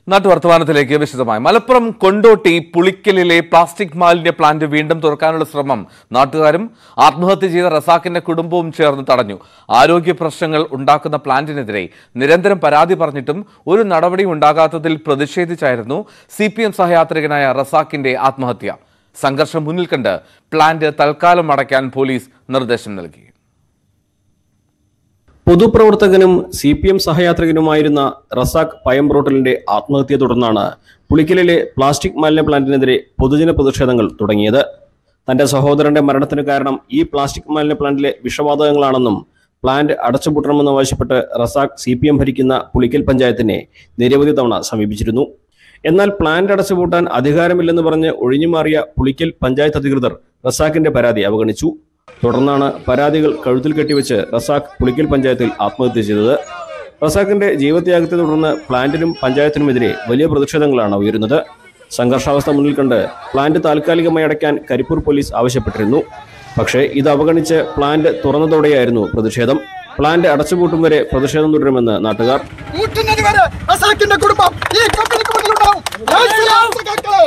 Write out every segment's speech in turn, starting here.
നാട്ടുവർത്തമാനത്തിലേക്ക് വിശദമായി മലപ്പുറം കൊണ്ടോട്ടി പുളിക്കലിലെ പ്ലാസ്റ്റിക് മാലിന്യ പ്ലാന്റ് വീണ്ടും തുറക്കാനുള്ള ശ്രമം നാട്ടുകാരും ആത്മഹത്യ ചെയ്ത റസാഖിന്റെ കുടുംബവും ചേർന്ന് തടഞ്ഞു ആരോഗ്യ പ്രശ്നങ്ങൾ ഉണ്ടാക്കുന്ന പ്ലാന്റിനെതിരെ നിരന്തരം പരാതി പറഞ്ഞിട്ടും ഒരു നടപടിയും ഉണ്ടാകാത്തതിൽ പ്രതിഷേധിച്ചായിരുന്നു സി പി എം സഹയാത്രികനായ റസാഖിന്റെ ആത്മഹത്യ സംഘർഷം മുന്നിൽ കണ്ട് പ്ലാന്റ് തൽക്കാലം അടയ്ക്കാൻ പോലീസ് നിർദ്ദേശം നൽകി പൊതുപ്രവർത്തകനും സി പി എം സഹയാത്രികനുമായിരുന്ന റസാഖ് പയംബ്രോട്ടലിന്റെ ആത്മഹത്യയെ തുടർന്നാണ് പുളിക്കലിലെ പ്ലാസ്റ്റിക് മാലിന്യ പ്ലാന്റിനെതിരെ പൊതുജന പ്രതിഷേധങ്ങൾ തുടങ്ങിയത് തന്റെ സഹോദരന്റെ മരണത്തിന് കാരണം ഈ പ്ലാസ്റ്റിക് മാലിന്യ പ്ലാന്റിലെ വിഷവാതകങ്ങളാണെന്നും പ്ലാന്റ് അടച്ചുപൂട്ടണമെന്ന് ആവശ്യപ്പെട്ട് റസാഖ് സി പി എം ഭരിക്കുന്ന പുളിക്കൽ പഞ്ചായത്തിനെ നിരവധി തവണ സമീപിച്ചിരുന്നു എന്നാൽ പ്ലാന്റ് അടച്ചുപൂട്ടാൻ അധികാരമില്ലെന്ന് പറഞ്ഞ് ഒഴിഞ്ഞുമാറിയ പുളിക്കൽ പഞ്ചായത്ത് അധികൃതർ റസാഖിന്റെ പരാതി അവഗണിച്ചു തുടർന്നാണ് പരാതികൾ കഴുത്തിൽ കെട്ടിവെച്ച് റസാഖ് പുളിക്കൽ പഞ്ചായത്തിൽ ആത്മഹത്യ ചെയ്തത് റസാഖിന്റെ ജീവത്യാഗത്തെ തുടർന്ന് പ്ലാന്റിനും പഞ്ചായത്തിനുമെതിരെ വലിയ പ്രതിഷേധങ്ങളാണ് ഉയരുന്നത് സംഘർഷാവസ്ഥ മുന്നിൽ കണ്ട് പ്ലാന്റ് താൽക്കാലികമായി അടയ്ക്കാൻ കരിപ്പൂർ പോലീസ് ആവശ്യപ്പെട്ടിരുന്നു പക്ഷേ ഇത് അവഗണിച്ച് പ്ലാന്റ് തുറന്നതോടെയായിരുന്നു പ്രതിഷേധം പ്ലാന്റ് അടച്ചുപൂട്ടും വരെ പ്രതിഷേധം തുടരുമെന്ന് നാട്ടുകാർ കൂട്ടുന്നത് വരെ റസാഖിന്റെ കുടുംബം ഈ കമ്പനിക്ക് മുന്നിലുണ്ടാവും ഞാൻ ഇസ്ലാം സഖാക്കളെ,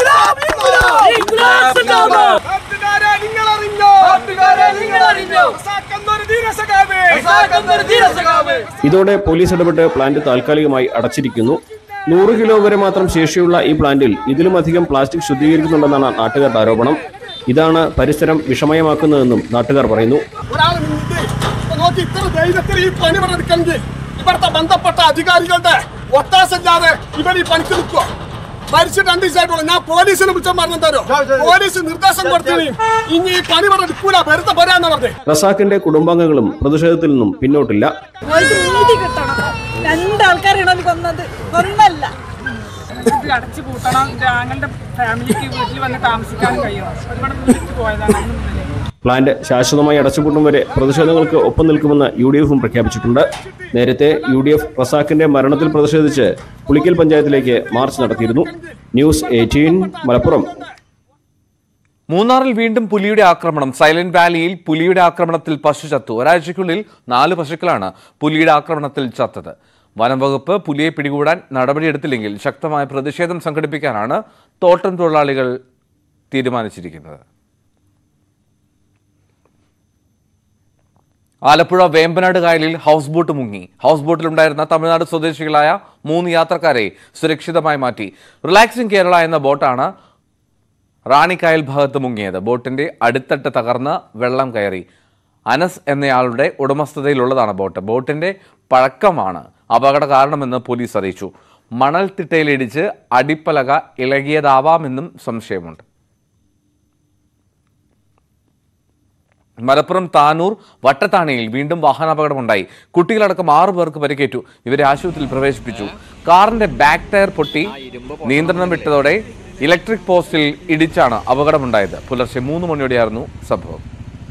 ഞാൻ ഇസ്ലാം നാട്ടുകാരെ നിങ്ങൾ അറിഞ്ഞോ റസാഖ് എന്നൊരു ധീരസഖാവേ. ഇതോടെ പോലീസ് ഇടപെട്ട് പ്ലാന്റ് താൽക്കാലികമായി അടച്ചിരിക്കുന്നു നൂറ് കിലോ വരെ മാത്രം ശേഷിയുള്ള ഈ പ്ലാന്റിൽ ഇതിലും അധികം പ്ലാസ്റ്റിക് ശുദ്ധീകരിക്കുന്നുണ്ടെന്നാണ് നാട്ടുകാരുടെ ആരോപണം ഇതാണ് പരിസരം വിഷമയമാക്കുന്നതെന്നും നാട്ടുകാർ പറയുന്നു ഒരാളുണ്ട് ഇപ്പൊ നോക്കി ഇത്ര ധൈര്യത്തിൽ ഈ പണി പറഞ്ഞെടുക്കണമെങ്കിൽ ഇവിടുത്തെ ബന്ധപ്പെട്ട അധികാരികളുടെ ഒത്താശല്ലാതെ ഇവർ ഈ പണിക്ക് നിൽക്കുക മരിച്ചിട്ട് രണ്ട് ദിവസമായിട്ടുള്ളൂ ഞാൻ പോലീസിന് വിളിച്ചാൽ പറഞ്ഞു തരോ പോലീസ് നിർദ്ദേശം കൊടുത്തിന് ഇനി ഈ പണി പറഞ്ഞെടുക്കൂല വെറുതെ പോരാന്ന് പറഞ്ഞേ റസാഖിന്റെ കുടുംബാംഗങ്ങളും പ്രതിഷേധത്തിൽ നിന്നും പിന്നോട്ടില്ല അവർക്ക് നീതി കിട്ടണം രണ്ടാൾക്കാരാണ് അവർ കൊന്നത് ഒന്നല്ല ഇത് അടച്ചു പൂട്ടണം ഞങ്ങളുടെ ഫാമിലിക്ക് വീട്ടിൽ വന്ന് താമസിക്കാനും കഴിയും ഒരുപാട് വിളിച്ചു പോയതാണ് അന്ന് മുതലേ പ്ലാന്റ് ശാശ്വതമായി അടച്ചുപൂട്ടും വരെ പ്രതിഷേധങ്ങൾക്ക് ഒപ്പം നിൽക്കുമെന്ന് യു ഡി എഫും പ്രഖ്യാപിച്ചിട്ടുണ്ട് നേരത്തെ യു ഡി എഫ് റസാഖിന്റെ മരണത്തിൽ പ്രതിഷേധിച്ച് പുളിക്കൽ പഞ്ചായത്തിലേക്ക് മാർച്ച് നടത്തിയിരുന്നു ന്യൂസ് എയ്റ്റീൻ മലപ്പുറം മൂന്നാറിൽ വീണ്ടും പുലിയുടെ ആക്രമണം സൈലന്റ് വാലിയിൽ പുലിയുടെ ആക്രമണത്തിൽ പശു ചത്തു ഒരാഴ്ചയ്ക്കുള്ളിൽ നാല് പശുക്കളാണ് പുലിയുടെ ആക്രമണത്തിൽ ചത്തത് വനം വകുപ്പ് പുലിയെ പിടികൂടാൻ നടപടിയെടുത്തില്ലെങ്കിൽ ശക്തമായ പ്രതിഷേധം സംഘടിപ്പിക്കാനാണ് തോട്ടം തൊഴിലാളികൾ തീരുമാനിച്ചിരിക്കുന്നത് ആലപ്പുഴ വേമ്പനാട് കായലിൽ ഹൗസ് ബോട്ട് മുങ്ങി ഹൗസ് ബോട്ടിലുണ്ടായിരുന്ന തമിഴ്നാട് സ്വദേശികളായ മൂന്ന് യാത്രക്കാരെ സുരക്ഷിതമായി മാറ്റി റിലാക്സിംഗ് കേരള എന്ന ബോട്ടാണ് റാണിക്കായൽ ഭാഗത്ത് മുങ്ങിയത് ബോട്ടിന്റെ അടിത്തട്ട് തകർന്ന് വെള്ളം കയറി അനസ് എന്നയാളുടെ ഉടമസ്ഥതയിലുള്ളതാണ് ബോട്ട് ബോട്ടിന്റെ പഴക്കമാണ് അപകട കാരണമെന്ന് പോലീസ് അറിയിച്ചു മണൽത്തിട്ടയിലിടിച്ച് അടിപ്പലക ഇളകിയതാവാമെന്നും സംശയമുണ്ട് മലപ്പുറം താനൂർ വട്ടത്താണിയിൽ വീണ്ടും വാഹനാപകടമുണ്ടായി കുട്ടികളടക്കം ആറു പേർക്ക് പരിക്കേറ്റു ഇവരെ ആശുപത്രിയിൽ പ്രവേശിപ്പിച്ചു കാറിന്റെ ബാക്ക് ടയർ പൊട്ടി നിയന്ത്രണം വിട്ടതോടെ ഇലക്ട്രിക് പോസ്റ്റിൽ ഇടിച്ചാണ് അപകടമുണ്ടായത് പുലർച്ചെ മൂന്ന് മണിയോടെയായിരുന്നു സംഭവം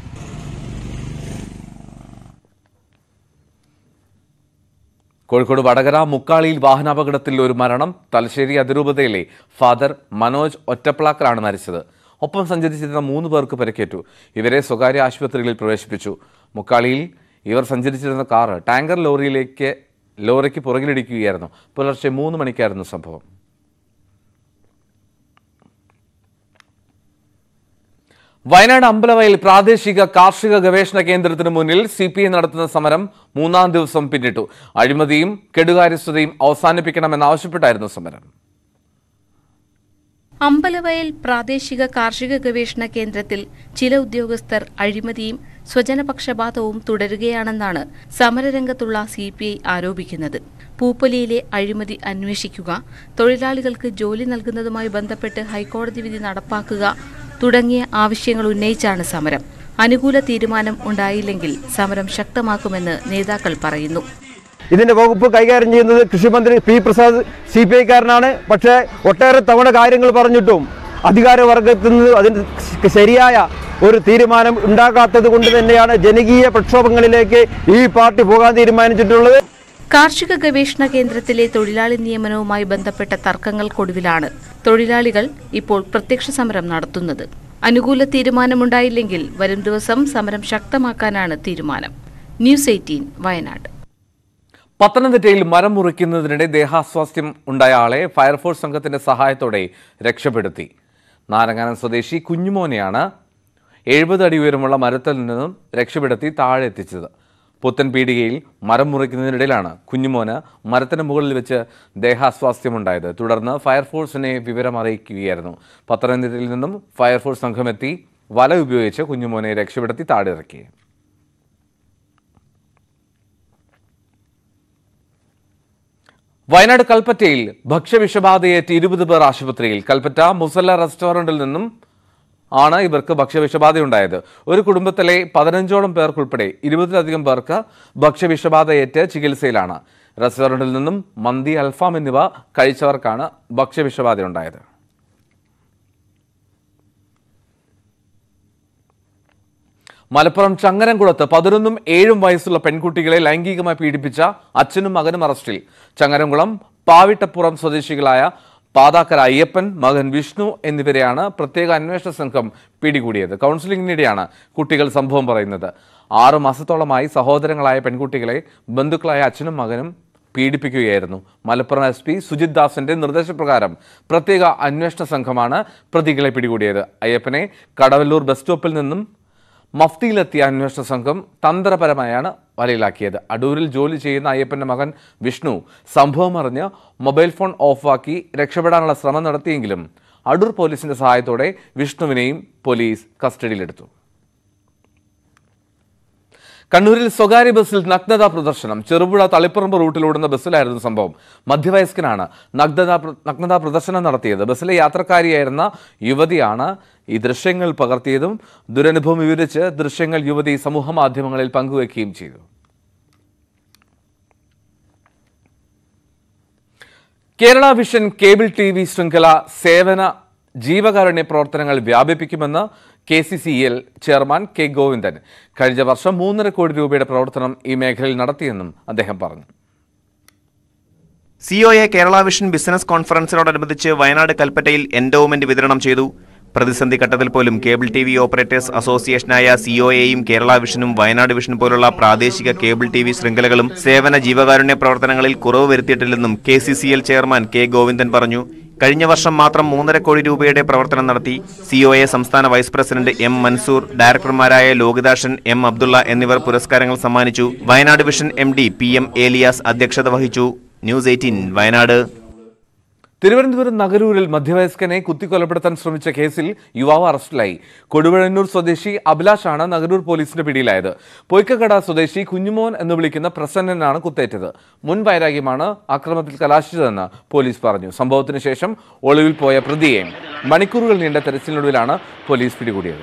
കോഴിക്കോട് വടകര മുക്കാളിയിൽ വാഹനാപകടത്തിൽ ഒരു മരണം തലശ്ശേരി അതിരൂപതയിലെ ഫാദർ മനോജ് ഒറ്റപ്ലാക്കലാണ് മരിച്ചത് ഒപ്പം സഞ്ചരിച്ചിരുന്ന മൂന്ന് പേർക്ക് പരിക്കേറ്റു ഇവരെ സ്വകാര്യ ആശുപത്രികളിൽ പ്രവേശിപ്പിച്ചു മുക്കാളിയിൽ ഇവർ സഞ്ചരിച്ചിരുന്ന കാറ് ടാങ്കർ ലോറിയിലേക്ക് ലോറിക്ക് പുറകിലിടിക്കുകയായിരുന്നു പുലർച്ചെ മൂന്ന് മണിക്കായിരുന്നു സംഭവം വയനാട് അമ്പലവയൽ പ്രാദേശിക കാർഷിക ഗവേഷണ കേന്ദ്രത്തിന് മുന്നിൽ സി പി ഐ നടത്തുന്ന സമരം മൂന്നാം ദിവസം പിന്നിട്ടു അഴിമതിയും കെടുകാര്യസ്ഥതയും അവസാനിപ്പിക്കണമെന്നാവശ്യപ്പെട്ടായിരുന്നു സമരം അമ്പലവയൽ പ്രാദേശിക കാർഷിക ഗവേഷണ കേന്ദ്രത്തിൽ ചില ഉദ്യോഗസ്ഥർ അഴിമതിയും സ്വജനപക്ഷപാതവും തുടരുകയാണെന്നാണ് സമരരംഗത്തുള്ള സി പി ഐ ആരോപിക്കുന്നത് പൂപ്പൊലിയിലെ അഴിമതി അന്വേഷിക്കുക തൊഴിലാളികൾക്ക് ജോലി നൽകുന്നതുമായി ബന്ധപ്പെട്ട് ഹൈക്കോടതി വിധി നടപ്പാക്കുക തുടങ്ങിയ ആവശ്യങ്ങൾ ഉന്നയിച്ചാണ് സമരം അനുകൂല തീരുമാനം ഉണ്ടായില്ലെങ്കിൽ സമരം ശക്തമാക്കുമെന്ന് നേതാക്കൾ പറയുന്നു ഇതിന്റെ വകുപ്പ് കൈകാര്യം ചെയ്യുന്നത് കൃഷിമന്ത്രി പി പ്രസാദ് സി പി ഐക്കാരനാണ് പക്ഷേ ഒട്ടേറെ തവണ കാര്യങ്ങൾ പറഞ്ഞിട്ടും അധികാരവർഗത്തിൽ നിന്ന് അതിന് ശരിയായ ഒരു തീരുമാനം ഉണ്ടാകാത്തത് കൊണ്ട് തന്നെയാണ് ജനകീയ പ്രക്ഷോഭങ്ങളിലേക്ക് ഈ പാർട്ടി പോകാൻ തീരുമാനിച്ചിട്ടുള്ളത് കാർഷിക ഗവേഷണ കേന്ദ്രത്തിലെ തൊഴിലാളി നിയമനവുമായി ബന്ധപ്പെട്ട തർക്കങ്ങൾക്കൊടുവിലാണ് തൊഴിലാളികൾ ഇപ്പോൾ പ്രത്യക്ഷ സമരം നടത്തുന്നത് അനുകൂല തീരുമാനമുണ്ടായില്ലെങ്കിൽ വരും ദിവസം സമരം ശക്തമാക്കാനാണ് തീരുമാനം ന്യൂസ് എയ്റ്റീൻ വയനാട് പത്തനംതിട്ടയിൽ മരം മുറിക്കുന്നതിനിടെ ദേഹാസ്വാസ്ഥ്യം ഉണ്ടായ ആളെ ഫയർഫോഴ്സ് സംഘത്തിന്റെ സഹായത്തോടെ രക്ഷപ്പെടുത്തി നാരങ്ങാനം സ്വദേശി കുഞ്ഞുമോനെയാണ് എഴുപത് അടി ഉയരമുള്ള മരത്തിൽ നിന്നും രക്ഷപ്പെടുത്തി താഴെ എത്തിച്ചത് പുത്തൻ പീടികയിൽ മരം മുറിക്കുന്നതിനിടയിലാണ് കുഞ്ഞുമോന് മരത്തിന് മുകളിൽ വെച്ച് ദേഹാസ്വാസ്ഥ്യമുണ്ടായത് തുടർന്ന് ഫയർഫോഴ്സിനെ വിവരം അറിയിക്കുകയായിരുന്നു പത്തനംതിട്ടയിൽ നിന്നും ഫയർഫോഴ്സ് സംഘമെത്തി വല ഉപയോഗിച്ച് കുഞ്ഞുമോനെ രക്ഷപ്പെടുത്തി താഴെ ഇറക്കി വയനാട് കൽപ്പറ്റയിൽ ഭക്ഷ്യവിഷബാധയേറ്റ് ഇരുപത് പേർ ആശുപത്രിയിൽ കൽപ്പറ്റ മുസല്ല റെസ്റ്റോറന്റിൽ നിന്നും ആണ് ഇവർക്ക് ഭക്ഷ്യവിഷബാധയുണ്ടായത് ഒരു കുടുംബത്തിലെ പതിനഞ്ചോളം പേർക്കുൾപ്പെടെ ഇരുപതിലധികം പേർക്ക് ഭക്ഷ്യവിഷബാധയേറ്റ് ചികിത്സയിലാണ് റെസ്റ്റോറന്റിൽ നിന്നും മന്തി അൽഫാം എന്നിവ കഴിച്ചവർക്കാണ് ഭക്ഷ്യവിഷബാധയുണ്ടായത് മലപ്പുറം ചങ്ങരംകുളത്ത് പതിനൊന്നും ഏഴും വയസ്സുള്ള പെൺകുട്ടികളെ ലൈംഗികമായി പീഡിപ്പിച്ച അച്ഛനും മകനും അറസ്റ്റിൽ ചങ്ങരംകുളം പാവിട്ടപ്പുറം സ്വദേശികളായ പാതാക്കര അയ്യപ്പൻ മകൻ വിഷ്ണു എന്നിവരെയാണ് പ്രത്യേക അന്വേഷണ സംഘം പിടികൂടിയത് കൗൺസിലിംഗിനിടെയാണ് കുട്ടികൾ സംഭവം പറയുന്നത് ആറു മാസത്തോളമായി സഹോദരങ്ങളായ പെൺകുട്ടികളെ ബന്ധുക്കളായ അച്ഛനും മകനും പീഡിപ്പിക്കുകയായിരുന്നു മലപ്പുറം എസ് പി സുജിത് ദാസിന്റെ നിർദ്ദേശപ്രകാരം പ്രത്യേക അന്വേഷണ സംഘമാണ് പ്രതികളെ പിടികൂടിയത് അയ്യപ്പനെ കടവല്ലൂർ ബസ് സ്റ്റോപ്പിൽ നിന്നും മഫ്തിയിലെത്തിയ അന്വേഷണ സംഘം തന്ത്രപരമായാണ് വലയിലാക്കിയത് അടൂരിൽ ജോലി ചെയ്യുന്ന അയ്യപ്പന്റെ മകൻ വിഷ്ണു സംഭവം അറിഞ്ഞ് മൊബൈൽ ഫോൺ ഓഫാക്കി രക്ഷപ്പെടാനുള്ള ശ്രമം നടത്തിയെങ്കിലും അടൂർ പോലീസിന്റെ സഹായത്തോടെ വിഷ്ണുവിനെയും പോലീസ് കസ്റ്റഡിയിലെടുത്തു കണ്ണൂരിൽ സ്വകാര്യ ബസ്സിൽ നഗ്നതാ പ്രദർശനം ചെറുപുഴ തളിപ്പറമ്പ് റൂട്ടിലോടുന്ന ബസ്സിലായിരുന്നു സംഭവം മധ്യവയസ്കനാണ് നഗ്നതാ പ്ര- നഗ്നതാ പ്രദർശനം നടത്തിയത് ബസ്സിലെ യാത്രക്കാരിയായിരുന്ന യുവതിയാണ് ഈ ദൃശ്യങ്ങൾ പകർത്തിയതും ദുരനുഭവം വിവരിച്ച് ദൃശ്യങ്ങൾ യുവതി സമൂഹ മാധ്യമങ്ങളിൽ പങ്കുവയ്ക്കുകയും ചെയ്തു Kerala vision cable T V ശൃംഖല സേവന ജീവകാരുണ്യ പ്രവർത്തനങ്ങൾ വ്യാപിപ്പിക്കുമെന്ന് K C C L chairman K Govindan കഴിഞ്ഞ വർഷം മൂന്നര കോടി രൂപയുടെ പ്രവർത്തനം ഈ മേഖലയിൽ നടത്തിയെന്നും അദ്ദേഹം പറഞ്ഞു സിഒഎ കേരള വിഷൻ ബിസിനസ് കോൺഫറൻസിനോടനുബന്ധിച്ച് വയനാട് കൽപ്പറ്റയിൽ എൻഡോവ്മെന്റ് വിതരണം ചെയ്തു പ്രതിസന്ധി ഘട്ടത്തിൽ പോലും കേബിൾ ടി വി ഓപ്പറേറ്റേഴ്സ് അസോസിയേഷനായ സിഒഎയും കേരള വിഷനും വയനാട് വിഷൻ പോലുള്ള പ്രാദേശിക കേബിൾ ടി വി ശൃംഖലകളും സേവന ജീവകാരുണ്യ പ്രവർത്തനങ്ങളിൽ കുറവ് വരുത്തിയിട്ടില്ലെന്നും K C C L chairman K Govindan പറഞ്ഞു കഴിഞ്ഞ വർഷം മാത്രം മൂന്നര കോടി രൂപയുടെ പ്രവർത്തനം നടത്തി സിഒഎ സംസ്ഥാന വൈസ് പ്രസിഡന്റ് എം മൻസൂർ ഡയറക്ടർമാരായ ലോകിദാഷൻ എം അബ്ദുള്ള എന്നിവർ പുരസ്കാരങ്ങൾ സമ്മാനിച്ചു Wayanad vision M D P M Elias അധ്യക്ഷത വഹിച്ചു ന്യൂസ് എയ്റ്റീൻ വയനാട് തിരുവനന്തപുരം നഗരൂരിൽ മധ്യവയസ്കനെ കുത്തിക്കൊലപ്പെടുത്താൻ ശ്രമിച്ച കേസിൽ യുവാവ് അറസ്റ്റിലായി കൊടുവഴന്നൂർ സ്വദേശി അഭിലാഷാണ് നഗരൂർ പോലീസിന്റെ പിടിയിലായത് പൊയ്ക്കക്കട സ്വദേശി കുഞ്ഞുമോൻ എന്ന് വിളിക്കുന്ന പ്രസന്നനാണ് കുത്തേറ്റത് മുൻ വൈരാഗ്യമാണ് ആക്രമണത്തിൽ കലാശിച്ചതെന്ന് പോലീസ് പറഞ്ഞു സംഭവത്തിന് ശേഷം ഒളിവിൽ പോയ പ്രതിയെ മണിക്കൂറുകൾ നീണ്ട തെരച്ചിലിനൊടുവിലാണ് പോലീസ് പിടികൂടിയത്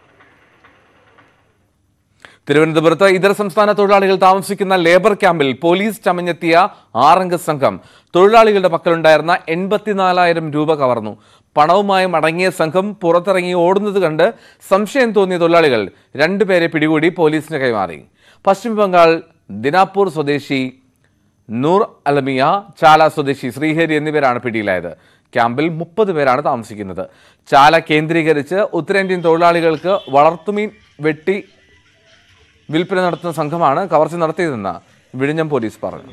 തിരുവനന്തപുരത്ത് ഇതര സംസ്ഥാന തൊഴിലാളികൾ താമസിക്കുന്ന ലേബർ ക്യാമ്പിൽ പോലീസ് ചമഞ്ഞെത്തിയ ആറംഗ സംഘം തൊഴിലാളികളുടെ പക്കലുണ്ടായിരുന്ന എൺപത്തിനാലായിരം രൂപ കവർന്നു പണവുമായി മടങ്ങിയ സംഘം പുറത്തിറങ്ങി ഓടുന്നത് കണ്ട് സംശയം തോന്നിയ തൊഴിലാളികൾ രണ്ടുപേരെ പിടികൂടി പോലീസിന് കൈമാറി പശ്ചിമ ബംഗാൾ ദിനാപൂർ സ്വദേശി നൂർ അലമിയ ചാല സ്വദേശി ശ്രീഹരി എന്നിവരാണ് പിടിയിലായത് ക്യാമ്പിൽ മുപ്പത് പേരാണ് താമസിക്കുന്നത് ചാല കേന്ദ്രീകരിച്ച് ഉത്തരേന്ത്യൻ തൊഴിലാളികൾക്ക് വളർത്തുമീൻ വെട്ടി വിൽപ്പന നടത്തുന്ന സംഘമാണ് കവർച്ച നടത്തിയതെന്ന് വിഴിഞ്ഞം പോലീസ് പറഞ്ഞു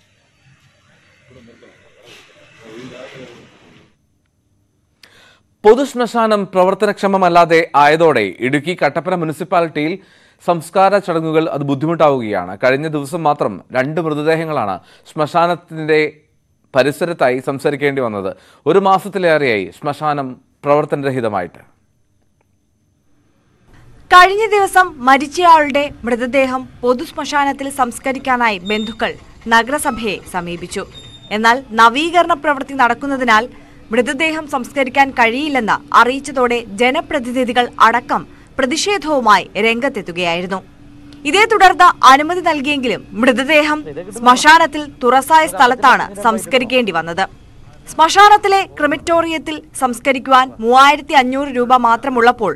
പൊതുശ്മശാനം പ്രവർത്തനക്ഷമമല്ലാതെ ആയതോടെ ഇടുക്കി കട്ടപ്പന മുനിസിപ്പാലിറ്റിയിൽ സംസ്കാര ചടങ്ങുകൾ അത് ബുദ്ധിമുട്ടാവുകയാണ് കഴിഞ്ഞ ദിവസം മാത്രം രണ്ട് മൃതദേഹങ്ങളാണ് ശ്മശാനത്തിന്റെ പരിസരത്തായി സംസാരിക്കേണ്ടി വന്നത് ഒരു മാസത്തിലേറെയായി ശ്മശാനം പ്രവർത്തനരഹിതമായിട്ട് കഴിഞ്ഞ ദിവസം മരിച്ചയാളുടെ മൃതദേഹം പൊതുശ്മശാനത്തിൽ സംസ്കരിക്കാനായി ബന്ധുക്കൾ നഗരസഭയെ സമീപിച്ചു എന്നാൽ നവീകരണ പ്രവൃത്തി നടക്കുന്നതിനാൽ മൃതദേഹം സംസ്കരിക്കാൻ കഴിയില്ലെന്ന് അറിയിച്ചതോടെ ജനപ്രതിനിധികൾ അടക്കം പ്രതിഷേധവുമായി രംഗത്തെത്തുകയായിരുന്നു ഇതേ തുടർന്ന് അനുമതി നൽകിയെങ്കിലും മൃതദേഹം ശ്മശാനത്തിൽ തുറസായ സ്ഥലത്താണ് സംസ്കരിക്കേണ്ടി വന്നത് ശ്മശാനത്തിലെ ക്രിമിറ്റോറിയത്തിൽ സംസ്കരിക്കുവാൻ മൂവായിരത്തി അഞ്ഞൂറ് രൂപ മാത്രമുള്ളപ്പോൾ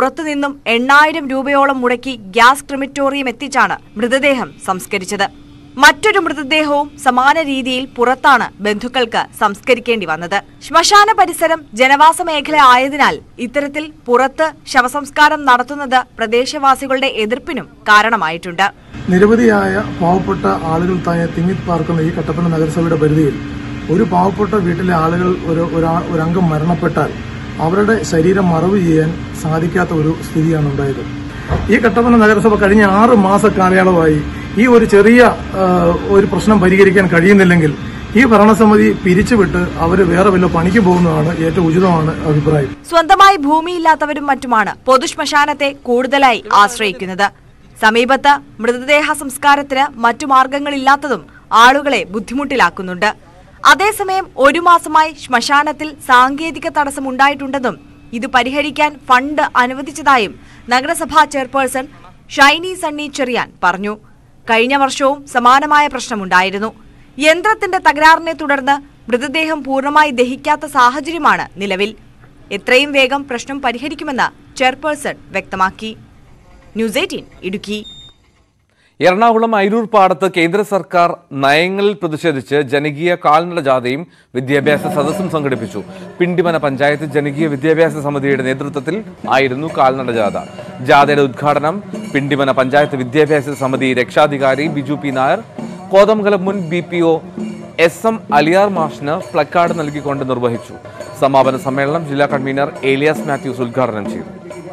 പുറത്തുനിന്നും എണ്ണായിരം രൂപയോളം മുടക്കി ഗ്യാസ് ക്രിമിറ്റോറിയം എത്തിച്ചാണ് മൃതദേഹം സംസ്കരിച്ചത് മറ്റൊരു മൃതദേഹവും സമാന രീതിയിൽ പുറത്താണ് ബന്ധുക്കൾക്ക് സംസ്കരിക്കേണ്ടി വന്നത് ശ്മശാന പരിസരം ജനവാസ മേഖല ആയതിനാൽ ഇത്തരത്തിൽ പുറത്ത് ശവസംസ്കാരം നടത്തുന്നത് പ്രദേശവാസികളുടെ എതിർപ്പിനും കാരണമായിട്ടുണ്ട് നിരവധിയായ പാവപ്പെട്ട ആളുകൾ തന്നെ തിങ്ങിപ്പാർക്കുന്ന ഈ കട്ടപ്പന നഗരസഭയുടെ പരിധിയിൽ ഒരു പാവപ്പെട്ട വീട്ടിലെ ആളുകൾ ഒരു ഒരാ- ഒരു അംഗം മരണപ്പെട്ടാൽ അവരുടെ ശരീരം മറവ് ചെയ്യാൻ സാധിക്കാത്ത ഒരു സ്ഥിതിയാണ് ഉണ്ടായത് ഈ കട്ടപ്പന നഗരസഭ കഴിഞ്ഞ ആറ് മാസ കാലയളവായി ഈ ഒരു ചെറിയ ആ, ഒരു പ്രശ്നം പരിഹരിക്കാൻ കഴിയുന്നില്ലെങ്കിൽ ഈ ഭരണസമിതി പിരിച്ചുവിട്ട് അവർ വേറെ വല്ല പണിക്ക് പോകുന്നതാണ് ഏറ്റവും ഉചിതമാണ് അഭിപ്രായം സ്വന്തമായി ഭൂമിയില്ലാത്തവരും മറ്റുമാണ് പൊതുശ്മശാനത്തെ കൂടുതലായി ആശ്രയിക്കുന്നത് സമീപത്ത് മൃതദേഹ സംസ്കാരത്തിന് മറ്റു മാർഗങ്ങളില്ലാത്തതും ആളുകളെ ബുദ്ധിമുട്ടിലാക്കുന്നുണ്ട് അതേസമയം ഒരു മാസമായി ശ്മശാനത്തിൽ സാങ്കേതിക തടസ്സമുണ്ടായിട്ടുണ്ടെന്നും ഇത് പരിഹരിക്കാൻ ഫണ്ട് അനുവദിച്ചതായും നഗരസഭാ ചെയർപേഴ്സൺ ഷൈനി സണ്ണി ചെറിയാൻ പറഞ്ഞു കഴിഞ്ഞ വർഷവും സമാനമായ പ്രശ്നമുണ്ടായിരുന്നു യന്ത്രത്തിന്റെ തകരാറിനെ തുടർന്ന് മൃതദേഹം പൂർണ്ണമായി ദഹിക്കാത്ത സാഹചര്യമാണ് നിലവിൽ എത്രയും വേഗം പ്രശ്നം പരിഹരിക്കുമെന്ന് ചെയർപേഴ്സൺ വ്യക്തമാക്കി ന്യൂസ് എയ്റ്റീൻ ഇടുക്കി എറണാകുളം അയിരൂർ പാടത്ത് കേന്ദ്ര സർക്കാർ നയങ്ങളിൽ പ്രതിഷേധിച്ച് ജനകീയ കാൽനട ജാഥയും വിദ്യാഭ്യാസ സദസ്സും സംഘടിപ്പിച്ചു പിണ്ടിമന പഞ്ചായത്ത് ജനകീയ വിദ്യാഭ്യാസ സമിതിയുടെ നേതൃത്വത്തിൽ ആയിരുന്നു കാൽനട ജാഥ ജാഥയുടെ ഉദ്ഘാടനം പിണ്ടിമന പഞ്ചായത്ത് വിദ്യാഭ്യാസ സമിതി രക്ഷാധികാരി ബിജു പി നായർ കോതമംഗലം മുൻ B P O S M Aliyar മാഷിന് പ്ലക്കാർഡ് നൽകിക്കൊണ്ട് നിർവഹിച്ചു സമാപന സമ്മേളനം ജില്ലാ കൺവീനർ ഏലിയാസ് മാത്യൂസ് ഉദ്ഘാടനം ചെയ്തു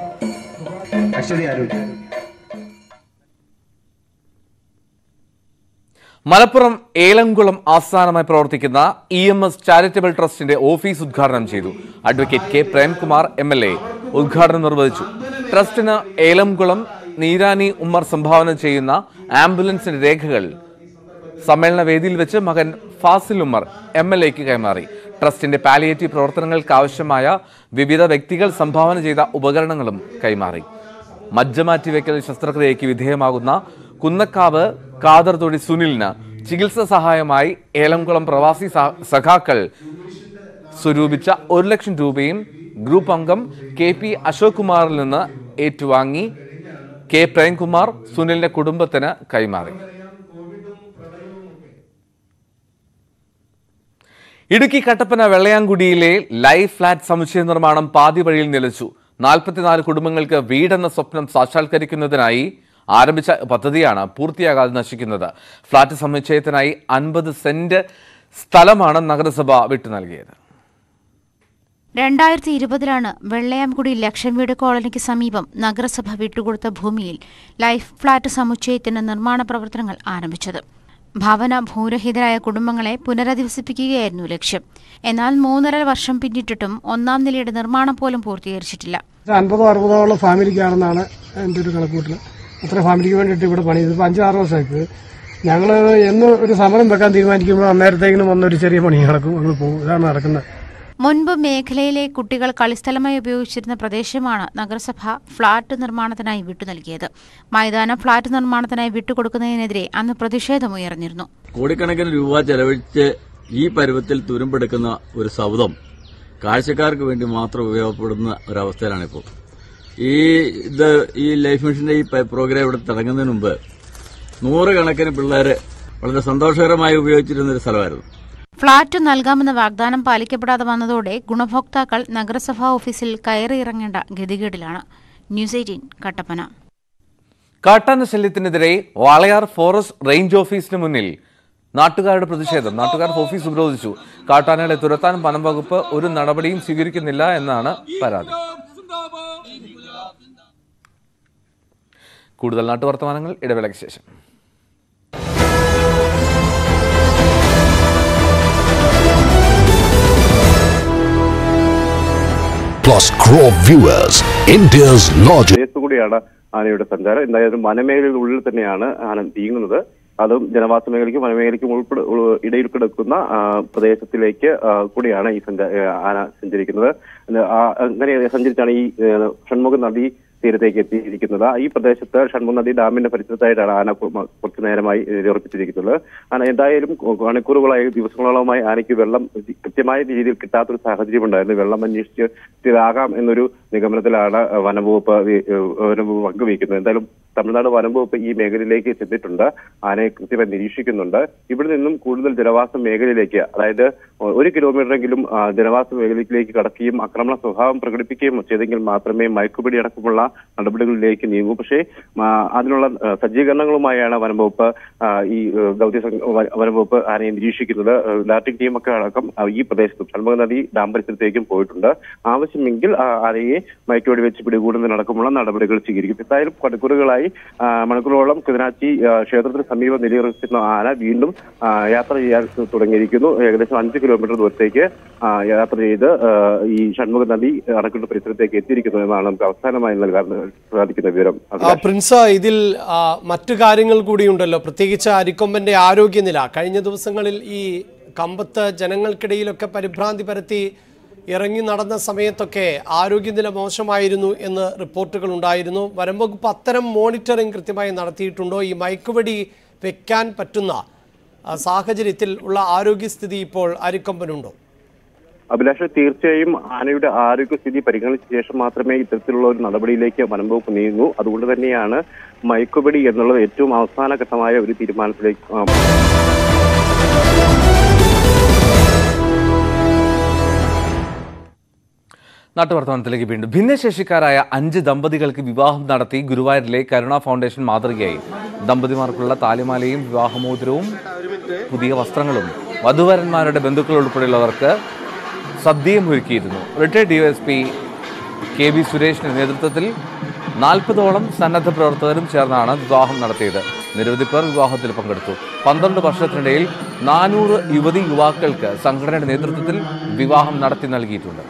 മലപ്പുറം ഏലംകുളം ആസ്ഥാനമായി പ്രവർത്തിക്കുന്ന ഇ എം എസ് ചാരിറ്റബിൾ ട്രസ്റ്റിന്റെ ഓഫീസ് ഉദ്ഘാടനം ചെയ്തു advocate K Premkumar M L A ഉദ്ഘാടനം നിർവഹിച്ചു ട്രസ്റ്റിന് ഏലംകുളം നീരാനി ഉമ്മർ സംഭാവന ചെയ്യുന്ന ആംബുലൻസിന്റെ രേഖകൾ സമ്മേളന വേദിയിൽ വെച്ച് മകൻ ഫാസിൽ ഉമ്മർ എം എൽ എക്ക് കൈമാറി ട്രസ്റ്റിന്റെ പാലിയേറ്റീവ് പ്രവർത്തനങ്ങൾക്ക് ആവശ്യമായ വിവിധ വ്യക്തികൾ സംഭാവന ചെയ്ത ഉപകരണങ്ങളും കൈമാറി മജ്ജമാറ്റിവെക്കൽ ശസ്ത്രക്രിയയ്ക്ക് വിധേയമാകുന്ന കുന്നക്കാവ് കാദർ തൊടി സുനിലിന് ചികിത്സ സഹായമായി ഏലംകുളം പ്രവാസി സഹ- സഖാക്കൾ സ്വരൂപിച്ച ഒരു ലക്ഷം രൂപയും ഗ്രൂപ്പ് അംഗം കെ പി അശോക് കുമാറിൽ നിന്ന് ഏറ്റുവാങ്ങി കെ പ്രേംകുമാർ സുനിലിന്റെ കുടുംബത്തിന് കൈമാറി ഇടുക്കി കട്ടപ്പന വെള്ളയാങ്കുടിയിലെ ലൈഫ് ഫ്ലാറ്റ് സമുച്ചയ നിർമ്മാണം പാതി വഴിയിൽ നിലച്ചു നാൽപ്പത്തിനാല് കുടുംബങ്ങൾക്ക് വീടെന്ന സ്വപ്നം സാക്ഷാത്കരിക്കുന്നതിനായി ആരംഭിച്ച പദ്ധതിയാണ് പൂർത്തിയാകാതെ നശിക്കുന്നത് ഫ്ളാറ്റ് സമുച്ചയത്തിനായി അൻപത് സെന്റ് സ്ഥലമാണ് നഗരസഭ വിട്ടു നൽകിയത് രണ്ടായിരത്തി ഇരുപതിലാണ് വെള്ളയാംകുടി ലക്ഷം വീട് കോളനിക്ക് സമീപം നഗരസഭ വിട്ടുകൊടുത്ത ഭൂമിയിൽ ലൈഫ് ഫ്ളാറ്റ് സമുച്ചയത്തിന് നിർമ്മാണ പ്രവർത്തനങ്ങൾ ആരംഭിച്ചത് ഭവന ഭൂരഹിതരായ കുടുംബങ്ങളെ പുനരധിവസിപ്പിക്കുകയായിരുന്നു ലക്ഷ്യം എന്നാൽ മൂന്നര വർഷം പിന്നിട്ടിട്ടും ഒന്നാം നിലയുടെ നിർമ്മാണം പോലും പൂർത്തീകരിച്ചിട്ടില്ല അൻപതോ അറുപതോളം ഫാമിലിക്കാണെന്നാണ് എൻ്റെ ഒരു കണക്കൂട്ടൽ അത്ര ഫാമിലിക്ക് വേണ്ടിയിട്ട് ഇവിടെ പണി ഇതിപ്പോൾ അഞ്ച് ആറ് വർഷമായിട്ട് ഞങ്ങൾ എന്ന് ഒരു സമരം വെക്കാൻ തീരുമാനിക്കുമ്പോൾ അന്നേരത്തേക്കിനും വന്നൊരു ചെറിയ പണി നടക്കും അങ്ങ് പോകും ഇതാണ് നടക്കുന്നത് മുൻപ് മേഖലയിലെ കുട്ടികൾ കളിസ്ഥലമായി ഉപയോഗിച്ചിരുന്ന പ്രദേശമാണ് നഗരസഭ ഫ്ളാറ്റ് നിർമ്മാണത്തിനായി വിട്ടു നൽകിയത് മൈതാനം ഫ്ളാറ്റ് നിർമ്മാണത്തിനായി വിട്ടുകൊടുക്കുന്നതിനെതിരെ അന്ന് പ്രതിഷേധമുയർന്നിരുന്നു കോടിക്കണക്കിന് രൂപ ചെലവഴിച്ച് ഈ പരുവത്തിൽ തുരുമ്പെടുക്കുന്ന ഒരു സൗധം കാഴ്ചക്കാർക്ക് വേണ്ടി മാത്രം ഉപയോഗപ്പെടുന്ന ഒരവസ്ഥയിലാണിപ്പോൾ ഈ ഇത് ഈ ലൈഫ് മിഷന്റെ ഈ പ- പ്രോഗ്രാം ഇവിടെ തുടങ്ങുന്നതിന് മുമ്പ് നൂറുകണക്കിന് പിള്ളേര് വളരെ സന്തോഷകരമായി ഉപയോഗിച്ചിരുന്ന ഒരു സ്ഥലമായിരുന്നു ഫ്ളാറ്റ് നൽകാമെന്ന വാഗ്ദാനം പാലിക്കപ്പെടാതെ വന്നതോടെ ഗുണഭോക്താക്കൾ നഗരസഭാ ഓഫീസിൽ കയറിയിറങ്ങേണ്ട ഗതികേടിലാണ് ന്യൂസ് എയ്റ്റീൻ കട്ടപ്പന കാട്ടാന ശല്യത്തിനെതിരെ വാളയാർ ഫോറസ്റ്റ് റേഞ്ച് ഓഫീസിന് മുന്നിൽ നാട്ടുകാരുടെ പ്രതിഷേധം നാട്ടുകാർ ഓഫീസ് ഉപരോധിച്ചു കാട്ടാനകളെ തുരത്താൻ വനം വകുപ്പ് ഒരു നടപടിയും സ്വീകരിക്കുന്നില്ല എന്നാണ് പരാതി കൂടുതൽ നാട്ടുവർത്തമാനങ്ങൾ ഇടവേളയ്ക്ക് ശേഷം plus Grove Viewers, India's largest. കൂടിയാണ് ആനയുടെ സഞ്ചാരം എന്തായാലും വനമേഖലയുടെ ഉള്ളിൽ തന്നെയാണ് ആന നീങ്ങുന്നത് അതും ജനവാസ മേഖലയ്ക്കും വനമേഖലയ്ക്കും ഉൾപ്പെടെ ഉൾ- ഇടയിൽ കിടക്കുന്ന ആ, പ്രദേശത്തിലേക്ക് ആ, കൂടിയാണ് ഈ സഞ്ചാ ഏ, ആന സഞ്ചരിക്കുന്നത് ആ, അങ്ങനെ സഞ്ചരിച്ചാണ് ഈ ഏ, ഷൺമുഖ നദി തീരത്തേക്ക് എത്തിയിരിക്കുന്നത് ഈ പ്രദേശത്ത് ഷൺമുഖ നദി ഡാമിന്റെ പരിസരത്തായിട്ടാണ് ആന കു- മ- കുറച്ചു നേരമായി ഏ, ഉറപ്പിച്ചിരിക്കുന്നത് ആന എന്തായാലും കു- മണിക്കൂറുകളായി ദിവസങ്ങളോളമായി ആനയ്ക്ക് വെള്ളം കൃത്യമായ രീതിയിൽ കിട്ടാത്തൊരു സാഹചര്യം ഉണ്ടായിരുന്നു വെള്ളം അന്വേഷിച്ച് ഇതാകാം എന്നൊരു നിഗമനത്തിലാണ് വനംവകുപ്പ് വി- ഏ, വനംവകുപ്പ് പങ്കുവയ്ക്കുന്നത് എന്തായാലും തമിഴ്നാട് വനം വകുപ്പ് ഈ മേഖലയിലേക്ക് ചെന്നിട്ടുണ്ട് ആനയെ കൃത്യമായി നിരീക്ഷിക്കുന്നുണ്ട് ഇവിടെ നിന്നും കൂടുതൽ ജനവാസ മേഖലയിലേക്ക് അതായത് ഒരു കിലോമീറ്ററെങ്കിലും ആ, ജനവാസ മേഖലയിലേക്ക് കടക്കുകയും ആക്രമണ സ്വഭാവം പ്രകടിപ്പിക്കുകയും ചെയ്തെങ്കിൽ മാത്രമേ മയക്കുപിടി അടക്കമുള്ള നടപടികളിലേക്ക് നീങ്ങൂ പക്ഷേ ആ, അതിനുള്ള ആ, സജ്ജീകരണങ്ങളുമായാണ് വനം വകുപ്പ് ആ, ഈ ആ, ദൗത്യ സംഘ വ- വനം വകുപ്പ് ആനയെ നിരീക്ഷിക്കുന്നത് ആ, ലാറ്റിക് ടീമൊക്കെ അടക്കം ആ, ഈ പ്രദേശത്തും ഷൺമുഖ നദി ഡാം പരിസരത്തേക്കും പോയിട്ടുണ്ട് ആവശ്യമെങ്കിൽ ആ, ആനയെ മയക്കുവെടി വെച്ച് പിടികൂടുന്നതിനടക്കമുള്ള നടപടികൾ സ്വീകരിക്കും എന്തായാലും മണിക്കൂറുകളായി ആ, മണിക്കൂറോളം കിതനാച്ചി ആ, ക്ഷേത്രത്തിന് സമീപം നിലയുറച്ചിരുന്ന ആന വീണ്ടും ആ, യാത്ര ചെയ്യാൻ തുടങ്ങിയിരിക്കുന്നു ഏകദേശം അഞ്ച് കിലോമീറ്റർ ദൂരത്തേക്ക് ആ, യാത്ര ചെയ്ത് ആ, ഈ ഷൺമുഖ നദി അണക്കെട്ട് പരിസരത്തേക്ക് എത്തിയിരിക്കുന്നു എന്നാണ് നമുക്ക് അവസാനമായി നൽകാൻ സാധിക്കുന്ന വിവരം ആ, പ്രിൻസ് ഇതിൽ ആ, മറ്റു കാര്യങ്ങൾ കൂടിയുണ്ടല്ലോ പ്രത്യേകിച്ച് അരിക്കൊമ്പന്റെ ആരോഗ്യനില കഴിഞ്ഞ ദിവസങ്ങളിൽ ഈ കമ്പത്ത് ജനങ്ങൾക്കിടയിലൊക്കെ പരിഭ്രാന്തി പരത്തി ഇറങ്ങി നടന്ന സമയത്തൊക്കെ ആരോഗ്യനില മോശമായിരുന്നു എന്ന് റിപ്പോർട്ടുകൾ ഉണ്ടായിരുന്നു വനം വകുപ്പ് അത്തരം മോണിറ്ററിംഗ് കൃത്യമായി നടത്തിയിട്ടുണ്ടോ ഈ മയക്കുവെടി വെക്കാൻ പറ്റുന്ന ആ, സാഹചര്യത്തിൽ ഉള്ള ആരോഗ്യസ്ഥിതി ഇപ്പോൾ അരിക്കൊമ്പനുണ്ടോ അഭിലാഷ് തീർച്ചയായും ആനയുടെ ആരോഗ്യസ്ഥിതി പരിഗണിച്ച ശേഷം മാത്രമേ ഇത്തരത്തിലുള്ള ഒരു നടപടിയിലേക്ക് വനം വകുപ്പ് നീങ്ങൂ അതുകൊണ്ട് തന്നെയാണ് മയക്കുപിടി എന്നുള്ളത് ഏറ്റവും അവസാന ഘട്ടമായ ഒരു തീരുമാനത്തിലേക്ക് ആ, നാട്ടുവർത്തമാനത്തിലേക്ക് വീണ്ടും ഭിന്നശേഷിക്കാരായ അഞ്ച് ദമ്പതികൾക്ക് വിവാഹം നടത്തി ഗുരുവായൂരിലെ കരുണ ഫൗണ്ടേഷൻ മാതൃകയായി ദമ്പതിമാർക്കുള്ള താലിമാലയും വിവാഹമോതിരവും പുതിയ വസ്ത്രങ്ങളും വധുവരന്മാരുടെ ബന്ധുക്കൾ ഉൾപ്പെടെയുള്ളവർക്ക് സദ്യയും ഒരുക്കിയിരുന്നു റിട്ടയർഡ് ഡിവൈഎസ്പി കെ വി സുരേഷിന്റെ നേതൃത്വത്തിൽ നാൽപ്പതോളം സന്നദ്ധ പ്രവർത്തകരും ചേർന്നാണ് വിവാഹം നടത്തിയത് നിരവധി പേർ വിവാഹത്തിൽ പങ്കെടുത്തു പന്ത്രണ്ട് വർഷത്തിനിടയിൽ നാനൂറ് യുവതി യുവാക്കൾക്ക് സംഘടനയുടെ നേതൃത്വത്തിൽ വിവാഹം നടത്തി നൽകിയിട്ടുണ്ട്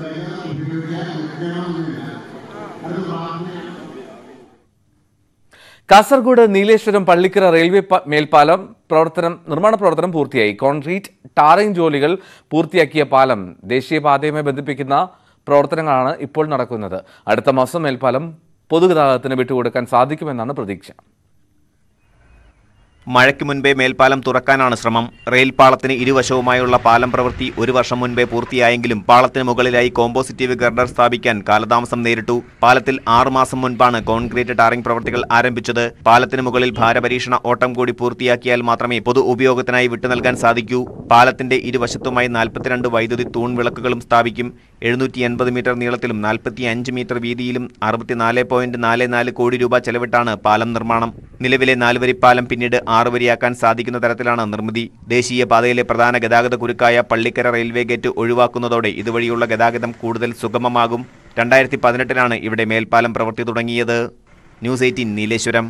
കാസർഗോഡ് നീലേശ്വരം പള്ളിക്കര റെയിൽവേ പ- മേൽപ്പാലം പ്രവർത്തനം നിർമ്മാണ പ്രവർത്തനം പൂർത്തിയായി കോൺക്രീറ്റ് ടാറിംഗ് ജോലികൾ പൂർത്തിയാക്കിയ പാലം ദേശീയപാതയുമായി ബന്ധിപ്പിക്കുന്ന പ്രവർത്തനങ്ങളാണ് ഇപ്പോൾ നടക്കുന്നത് അടുത്ത മാസം മേൽപ്പാലം പൊതുഗതാഗതത്തിന് വിട്ടുകൊടുക്കാൻ സാധിക്കുമെന്നാണ് പ്രതീക്ഷ മഴയ്ക്ക് മുൻപേ മേൽപ്പാലം തുറക്കാനാണ് ശ്രമം റെയിൽ പാളത്തിന് ഇരുവശവുമായുള്ള പാലം പ്രവൃത്തി ഒരു വർഷം മുൻപേ പൂർത്തിയായെങ്കിലും പാളത്തിന് മുകളിലായി കോമ്പോസിറ്റീവ് ഗർഡർ സ്ഥാപിക്കാൻ കാലതാമസം നേരിട്ടു പാലത്തിൽ ആറുമാസം മുൻപാണ് കോൺക്രീറ്റ് ടാറിംഗ് പ്രവൃത്തികൾ ആരംഭിച്ചത് പാലത്തിന് മുകളിൽ ഭാരപരീക്ഷണ ഓട്ടം കൂടി പൂർത്തിയാക്കിയാൽ മാത്രമേ പൊതു ഉപയോഗത്തിനായി വിട്ടു നൽകാൻ സാധിക്കൂ പാലത്തിന്റെ ഇരുവശത്തുമായി നാൽപ്പത്തിരണ്ട് വൈദ്യുതി തൂൺ വിളക്കുകളും സ്ഥാപിക്കും എഴുന്നൂറ്റി എൺപത് മീറ്റർ നീളത്തിലും നാൽപ്പത്തി അഞ്ച് മീറ്റർ വീതിയിലും അറുപത്തിനാല് പോയിന്റ് നാല് നാല് കോടി രൂപ ചെലവിട്ടാണ് പാലം നിർമ്മാണം നിലവിലെ നാലുവരിപ്പാലം പിന്നീട് ആറുവരിയാക്കാൻ സാധിക്കുന്ന തരത്തിലാണ് നിർമ്മിതി ദേശീയ പാതയിലെ പ്രധാന ഗതാഗത കുരുക്കായ പള്ളിക്കര റെയിൽവേ ഗേറ്റ് ഒഴിവാക്കുന്നതോടെ ഇതുവഴിയുള്ള ഗതാഗതം കൂടുതൽ സുഗമമാകും രണ്ടായിരത്തി പതിനെട്ടിലാണ് ഇവിടെ മേൽപ്പാലം പ്രവൃത്തി തുടങ്ങിയത് ന്യൂസ് എയ്റ്റീൻ നീലേശ്വരം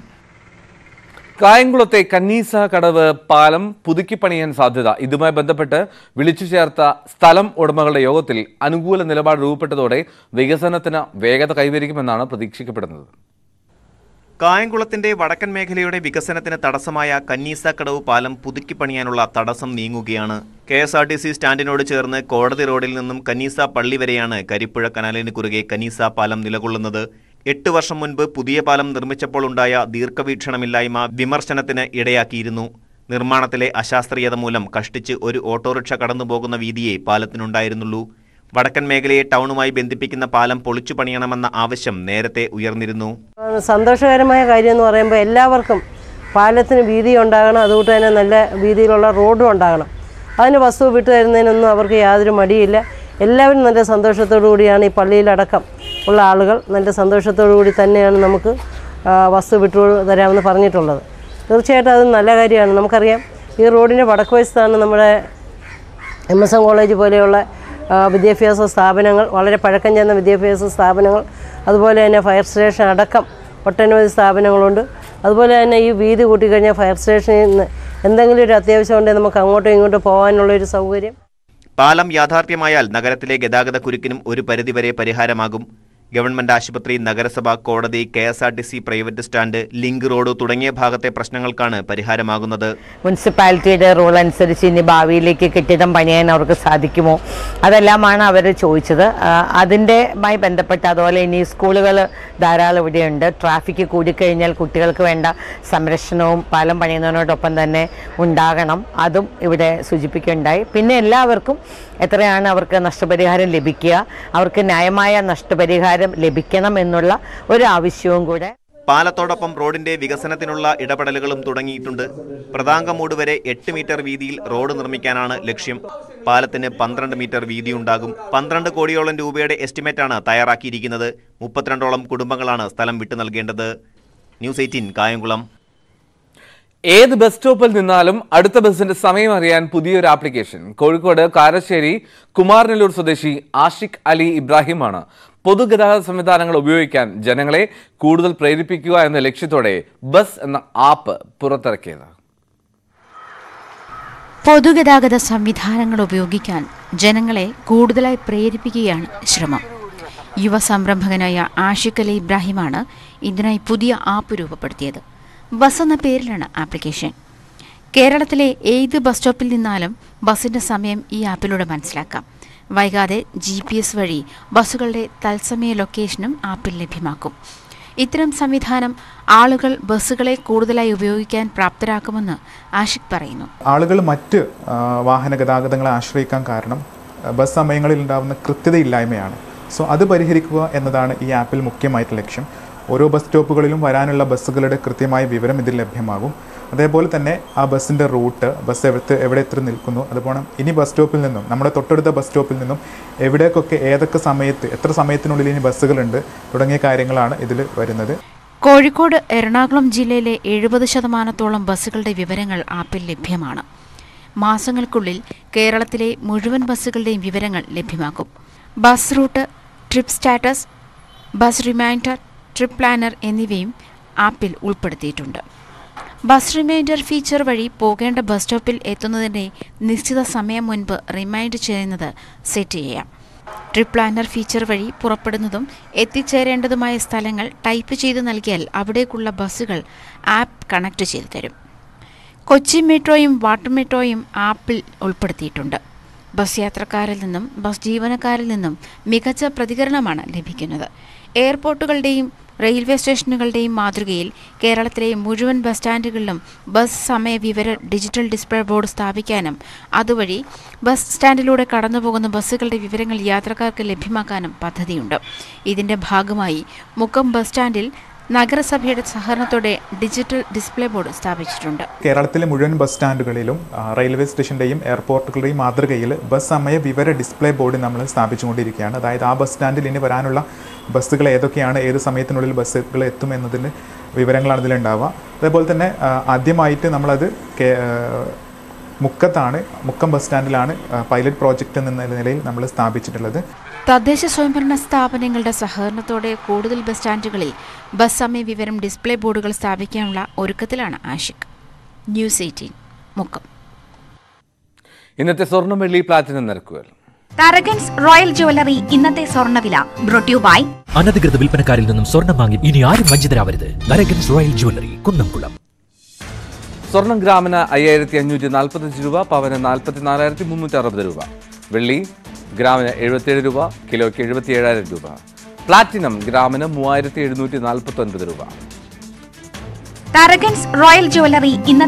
കായംകുളത്തെ കന്നീസ കടവ് പാലം പുതുക്കി പണിയാൻ സാധ്യത ഇതുമായി ബന്ധപ്പെട്ട് വിളിച്ചു ചേർത്ത സ്ഥലം ഉടമകളുടെ യോഗത്തിൽ അനുകൂല നിലപാട് രൂപപ്പെട്ടതോടെ വികസനത്തിന് വേഗത കൈവരിക്കുമെന്നാണ് പ്രതീക്ഷിക്കപ്പെടുന്നത് കായംകുളത്തിന്റെ വടക്കൻ മേഖലയുടെ വികസനത്തിന് തടസ്സമായ കന്നീസക്കടവ് പാലം പുതുക്കി പണിയാനുള്ള തടസ്സം നീങ്ങുകയാണ് K S R T C സ്റ്റാൻഡിനോട് ചേർന്ന് കോടതി റോഡിൽ നിന്നും കന്നീസ പള്ളി വരെയാണ് കരിപ്പുഴ കനാലിന് കുറുകെ കന്നീസ പാലം നിലകൊള്ളുന്നത് എട്ട് വർഷം മുൻപ് പുതിയ പാലം നിർമ്മിച്ചപ്പോൾ ഉണ്ടായ ദീർഘവീക്ഷണമില്ലായ്മ വിമർശനത്തിന് ഇടയാക്കിയിരുന്നു നിർമ്മാണത്തിലെ അശാസ്ത്രീയത മൂലം കഷ്ടിച്ച് ഒരു ഓട്ടോറിക്ഷ കടന്നുപോകുന്ന വീതിയെ പാലത്തിനുണ്ടായിരുന്നുള്ളൂ വടക്കൻ മേഖലയെ ടൗണുമായി ബന്ധിപ്പിക്കുന്ന പാലം പൊളിച്ചു പണിയണമെന്ന ആവശ്യം നേരത്തെ ഉയർന്നിരുന്നു സന്തോഷകരമായ കാര്യം എന്ന് പറയുമ്പോൾ എല്ലാവർക്കും പാലത്തിന് വീതി ഉണ്ടാകണം അതുകൊണ്ട് തന്നെ നല്ല വീതിയിലുള്ള റോഡും ഉണ്ടാകണം അതിന് വസ്തു വിട്ടു തരുന്നതിനൊന്നും അവർക്ക് യാതൊരു മടിയില്ല എല്ലാവരും നല്ല സന്തോഷത്തോടു കൂടിയാണ് ഈ പള്ളിയിലടക്കം ഉള്ള ആളുകൾ നല്ല സന്തോഷത്തോടു കൂടി തന്നെയാണ് നമുക്ക് ആ, വസ്തു വിട്ടു തരാമെന്ന് പറഞ്ഞിട്ടുള്ളത് തീർച്ചയായിട്ടും അത് നല്ല കാര്യമാണ് നമുക്കറിയാം ഈ റോഡിൻ്റെ വടക്ക് വശത്താണ് നമ്മുടെ എം എസ് എം കോളേജ് പോലെയുള്ള ആ, വിദ്യാഭ്യാസ സ്ഥാപനങ്ങൾ വളരെ പഴക്കം ചെന്ന വിദ്യാഭ്യാസ സ്ഥാപനങ്ങൾ അതുപോലെ തന്നെ ഫയർ സ്റ്റേഷൻ അടക്കം ഒട്ടനവധി സ്ഥാപനങ്ങളുണ്ട് അതുപോലെ തന്നെ ഈ വീതി കൂട്ടിക്കഴിഞ്ഞാൽ ഫയർ സ്റ്റേഷനിൽ നിന്ന് എന്തെങ്കിലും ഒരു അത്യാവശ്യം ഉണ്ടെങ്കിൽ നമുക്ക് അങ്ങോട്ടും ഇങ്ങോട്ടും പോകാനുള്ള ഒരു സൗകര്യം പാലം യാഥാർത്ഥ്യമായാൽ നഗരത്തിലെ ഗതാഗത കുരുക്കിനും ഒരു പരിധിവരെ പരിഹാരമാകും ഗവൺമെന്റ് ആശുപത്രി നഗരസഭ കോടതി K S R T C private stand link road തുടങ്ങിയ ഭാഗത്തെ പ്രശ്നങ്ങൾക്കാണ് പരിഹാരമാകുന്നത് മുനിസിപ്പാലിറ്റിയുടെ റൂൾ അനുസരിച്ച് ഇനി ഭാവിയിലേക്ക് കെട്ടിടം പണിയാൻ അവർക്ക് സാധിക്കുമോ അതെല്ലാമാണ് അവർ ചോദിച്ചത് ആ, അതിൻ്റെമായി ബന്ധപ്പെട്ട് അതുപോലെ ഇനി സ്കൂളുകൾ ധാരാളം ഇവിടെയുണ്ട് ട്രാഫിക് കൂടിക്കഴിഞ്ഞാൽ കുട്ടികൾക്ക് വേണ്ട സംരക്ഷണവും പാലം പണിയുന്നതിനോടൊപ്പം തന്നെ ഉണ്ടാകണം അതും ഇവിടെ സൂചിപ്പിക്കുകയുണ്ടായി പിന്നെ എല്ലാവർക്കും എത്രയാണ് അവർക്ക് നഷ്ടപരിഹാരം ലഭിക്കുക അവർക്ക് ന്യായമായ നഷ്ടപരിഹാരം ലഭിക്കണം എന്നുള്ള ഒരു ആവശ്യവും കൂടെ പാലത്തോടൊപ്പം റോഡിന്റെ വികസനത്തിനുള്ള ഇടപെടലുകളും തുടങ്ങിയിട്ടുണ്ട് പ്രതാങ്കമൂട് വരെ എട്ട് മീറ്റർ വീതിയിൽ റോഡ് നിർമ്മിക്കാനാണ് ലക്ഷ്യം പാലത്തിന് പന്ത്രണ്ട് മീറ്റർ വീതിയുണ്ടാകും പന്ത്രണ്ട് കോടിയോളം രൂപയുടെ എസ്റ്റിമേറ്റാണ് തയ്യാറാക്കിയിരിക്കുന്നത് മുപ്പത്തിരണ്ടോളം കുടുംബങ്ങളാണ് സ്ഥലം വിട്ടു നൽകേണ്ടത് ന്യൂസ് എയ്റ്റീൻ കായംകുളം ഏത് ബസ് സ്റ്റോപ്പിൽ നിന്നാലും അടുത്ത ബസിന്റെ സമയം അറിയാൻ പുതിയൊരു ആപ്ലിക്കേഷൻ കോഴിക്കോട് കാരശ്ശേരി കുമാരനെല്ലൂർ സ്വദേശി ആഷിഖ് അലി ഇബ്രാഹിമാണ് പൊതുഗതാഗത സംവിധാനങ്ങൾ ഉപയോഗിക്കാൻ ജനങ്ങളെ കൂടുതൽ പ്രേരിപ്പിക്കുക എന്ന ലക്ഷ്യത്തോടെ ബസ് എന്ന ആപ്പ് പുറത്തിറക്കിയത് പൊതുഗതാഗത സംവിധാനങ്ങൾ ഉപയോഗിക്കാൻ ജനങ്ങളെ കൂടുതലായി പ്രേരിപ്പിക്കുകയാണ് ശ്രമം യുവ സംരംഭകനായ ആഷിഖ് അലി ഇബ്രാഹിമാണ് ഇതിനായി പുതിയ ആപ്പ് രൂപപ്പെടുത്തിയത് ബസ് എന്ന പേരിലാണ് ആപ്ലിക്കേഷൻ കേരളത്തിലെ ഏത് ബസ് സ്റ്റോപ്പിൽ നിന്നാലും ബസിന്റെ സമയം ഈ ആപ്പിലൂടെ മനസ്സിലാക്കാം വൈകാതെ ജി പി എസ് വഴി ബസ്സുകളുടെ തത്സമയ ലൊക്കേഷനും ആപ്പിൽ ലഭ്യമാക്കും ഇത്തരം സംവിധാനം ആളുകൾ ബസ്സുകളെ കൂടുതലായി ഉപയോഗിക്കാൻ പ്രാപ്തരാക്കുമെന്ന് ആഷിഖ് പറയുന്നു ആളുകൾ മറ്റ് ആ, വാഹന ഗതാഗതങ്ങളെ ആശ്രയിക്കാൻ കാരണം ആ, ബസ് സമയങ്ങളിൽ ഉണ്ടാകുന്ന കൃത്യതയില്ലായ്മയാണ് സോ അത് പരിഹരിക്കുക എന്നതാണ് ഈ ആപ്പിൽ മുഖ്യമായിട്ട് ലക്ഷ്യം ഓരോ ബസ് സ്റ്റോപ്പുകളിലും വരാനുള്ള ബസ്സുകളുടെ കൃത്യമായ വിവരം ഇതിൽ ലഭ്യമാകും അതേപോലെ തന്നെ ആ ബസ്സിൻ്റെ റൂട്ട് ബസ് എവിടെ എവിടെ എത്ര നിൽക്കുന്നു അതുപോലെ ഇനി ബസ് സ്റ്റോപ്പിൽ നിന്നും നമ്മുടെ തൊട്ടടുത്ത ബസ് സ്റ്റോപ്പിൽ നിന്നും എവിടേക്കൊക്കെ ഏതൊക്കെ സമയത്ത് എത്ര സമയത്തിനുള്ളിൽ ഇനി ബസ്സുകളുണ്ട് തുടങ്ങിയ കാര്യങ്ങളാണ് ഇതിൽ വരുന്നത് കോഴിക്കോട് എറണാകുളം ജില്ലയിലെ എഴുപത് ശതമാനത്തോളം ബസ്സുകളുടെ വിവരങ്ങൾ ആപ്പിൽ ലഭ്യമാണ് മാസങ്ങൾക്കുള്ളിൽ കേരളത്തിലെ മുഴുവൻ ബസ്സുകളുടെയും വിവരങ്ങൾ ലഭ്യമാക്കും bus route trip status bus reminder trip planner എന്നിവയും ആപ്പിൽ ഉൾപ്പെടുത്തിയിട്ടുണ്ട് ബസ് റിമൈൻഡർ ഫീച്ചർ വഴി പോകേണ്ട ബസ് സ്റ്റോപ്പിൽ എത്തുന്നതിൻ്റെ നിശ്ചിത സമയം മുൻപ് റിമൈൻഡ് ചെയ്യുന്നത് സെറ്റ് ചെയ്യാം ട്രിപ്പ് പ്ലാനർ ഫീച്ചർ വഴി പുറപ്പെടുന്നതും എത്തിച്ചേരേണ്ടതുമായ സ്ഥലങ്ങൾ ടൈപ്പ് ചെയ്ത് നൽകിയാൽ അവിടേക്കുള്ള ബസ്സുകൾ ആപ്പ് കണക്ട് ചെയ്തു തരും കൊച്ചി മെട്രോയും വാട്ടർ മെട്രോയും ആപ്പിൽ ഉൾപ്പെടുത്തിയിട്ടുണ്ട് ബസ് യാത്രക്കാരിൽ നിന്നും ബസ് ജീവനക്കാരിൽ നിന്നും മികച്ച പ്രതികരണമാണ് ലഭിക്കുന്നത് എയർപോർട്ടുകളുടെയും റെയിൽവേ സ്റ്റേഷനുകളുടെയും മാതൃകയിൽ കേരളത്തിലെ മുഴുവൻ ബസ് സ്റ്റാൻഡുകളിലും ബസ് സമയ വിവര ഡിജിറ്റൽ ഡിസ്പ്ലേ ബോർഡ് സ്ഥാപിക്കാനും അതുവഴി ബസ് സ്റ്റാൻഡിലൂടെ കടന്നുപോകുന്ന ബസ്സുകളുടെ വിവരങ്ങൾ യാത്രക്കാർക്ക് ലഭ്യമാക്കാനും പദ്ധതിയുണ്ട് ഇതിന്റെ ഭാഗമായി മുക്കം ബസ് സ്റ്റാൻഡിൽ നഗരസഭയുടെ സഹകരണത്തോടെ ഡിജിറ്റൽ ഡിസ്പ്ലേ ബോർഡ് സ്ഥാപിച്ചിട്ടുണ്ട് കേരളത്തിലെ മുഴുവൻ ബസ് സ്റ്റാൻഡുകളിലും ആ, റെയിൽവേ സ്റ്റേഷൻ്റെയും എയർപോർട്ടുകളുടെയും മാതൃകയിൽ ബസ് സമയ വിവര ഡിസ്പ്ലേ ബോർഡ് നമ്മൾ സ്ഥാപിച്ചുകൊണ്ടിരിക്കുകയാണ് അതായത് ആ ബസ് സ്റ്റാൻഡിൽ ഇനി വരാനുള്ള ബസ്സുകൾ ഏതൊക്കെയാണ് ഏത് സമയത്തിനുള്ളിൽ ബസ്സുകൾ എത്തും എന്നതിൻ്റെ വിവരങ്ങളാണ് ഇതിലുണ്ടാവുക അതേപോലെ തന്നെ ആ, ആദ്യമായിട്ട് നമ്മളത് കേ- ആ, മുക്കത്താണ് മുക്കം ബസ് സ്റ്റാൻഡിലാണ് ആ, പൈലറ്റ് പ്രോജക്റ്റ് എന്ന നിലയിൽ നമ്മൾ സ്ഥാപിച്ചിട്ടുള്ളത് തദ്ദേശ സ്വയംഭരണ സ്ഥാപനങ്ങളുടെ സഹകരണത്തോടെ കൂടുതൽ ബസ് സ്റ്റാൻഡുകളിൽ ബസ് സമയ വിവരം ഡിസ്പ്ലേ ബോർഡുകൾ സ്ഥാപിക്കാനുള്ള ഒരുക്കത്തിലാണ് ആഷിഖ് ന്യൂസ് എയ്റ്റീൻ മുക്കം ഇന്നത്തെ സ്വർണ്ണം വെള്ളി പ്ലാറ്റിനം നിരക്കുകൾ തരകൻസ് റോയൽ ജ്വല്ലറി ഇന്നത്തെ സ്വർണ്ണവില ബ്രോട്യൂ ബൈ അനധികൃത വിൽപ്പനക്കാരിൽ നിന്നും സ്വർണം വാങ്ങി ഇനി ആരും വഞ്ചിതരാവരുത് നരകൻസ് റോയൽ ജ്വല്ലറി കുന്നംകുളം സ്വർണം ഗ്രാമിന് അയ്യായിരത്തി അഞ്ഞൂറ്റി നാൽപ്പത്തഞ്ച് രൂപ പവന് നാൽപ്പത്തി നാലായിരത്തി മുന്നൂറ്റി അറുപത് രൂപ വെള്ളി ഗ്രാമിന് എഴുപത്തിയേഴ് രൂപ കിലോയ്ക്ക് എഴുപത്തി ഏഴായിരം രൂപ പ്ലാറ്റിനം ഗ്രാമിന് മൂവായിരത്തി എഴുന്നൂറ്റി നാൽപ്പത്തി ഒൻപത് രൂപ തരകൻസ് റോയൽ ജ്വല്ലറി ഇന്നത്തെ